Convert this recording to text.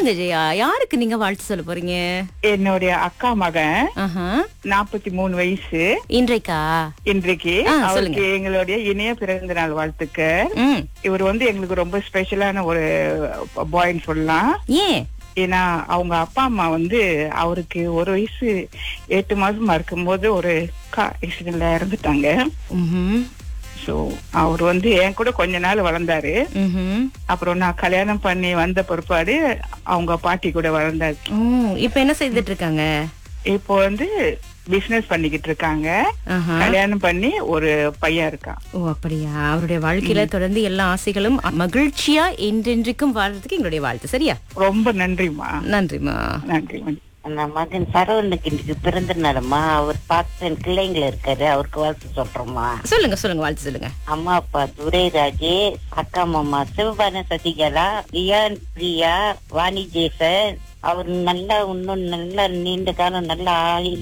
சொல்லுங்க ஜெயா யாருக்கு நீங்க வாழ்த்து சொல்ல போறீங்க என்னுடைய அக்கா மகன் ஆஹா. நாற்பத்தி மூணு வயசு இன்றைக்கா இன்றைக்கு ஆ, அவருக்கு சொல்லுங்க. எங்களுடைய இணைய பிறந்த நாள் வாழ்த்துக்கு ம் இவர் வந்து எங்களுக்கு ரொம்ப ஸ்பெஷலான ஒரு பாய்ன்னு சொல்லலாம் ஏன் ஏன்னா அவங்க அப்பா அம்மா வந்து அவருக்கு ஒரு வயசு எட்டு மாசமா இருக்கும்போது ஒரு கார் ஆக்சிடென்ட்ல இறந்துட்டாங்க ம்ஹும். சோ அவர் வந்து என் கூட கொஞ்ச நாள் வளர்ந்தாரு ம்ஹும். அப்புறம் நான் கல்யாணம் பண்ணி வந்த பிற்பாடு அவங்க பாட்டி கூட வளர்ந்தாரு ஓ, இப்ப என்ன செய்துட்டு இருக்காங்க இப்போ வந்து பிசினஸ் பண்ணிக்கிட்டு இருக்காங்க ஆஹா. கல்யாணம் பண்ணி ஒரு பையன் இருக்கான் ஓ அப்படியா அவருடைய வாழ்க்கையில தொடர்ந்து எல்லா ஆசைகளும் மகிழ்ச்சியா என்றென்றைக்கும் வாழ்றதுக்கு எங்களுடைய வாழ்த்து சரியா ரொம்ப நன்றிம்மா நன்றிமா நன்றி அந்த மகன் சரவணுக்கு இன்னைக்கு பிறந்த நாளம்மா அவர் பார்த்து கிள்ளைங்கள இருக்காரு அவருக்கு வாழ்த்து சொல்றோம்மா சொல்லுங்க சொல்லுங்க வாழ்த்து சொல்லுங்க அம்மா அப்பா துரைராஜே அக்கா மாமா சிவபான சசிகலா ரியான் பிரியா வாணி ஜேசன் அவர் நல்லா இன்னும் நல்லா நீண்ட காலம் நல்லா ஆயுள்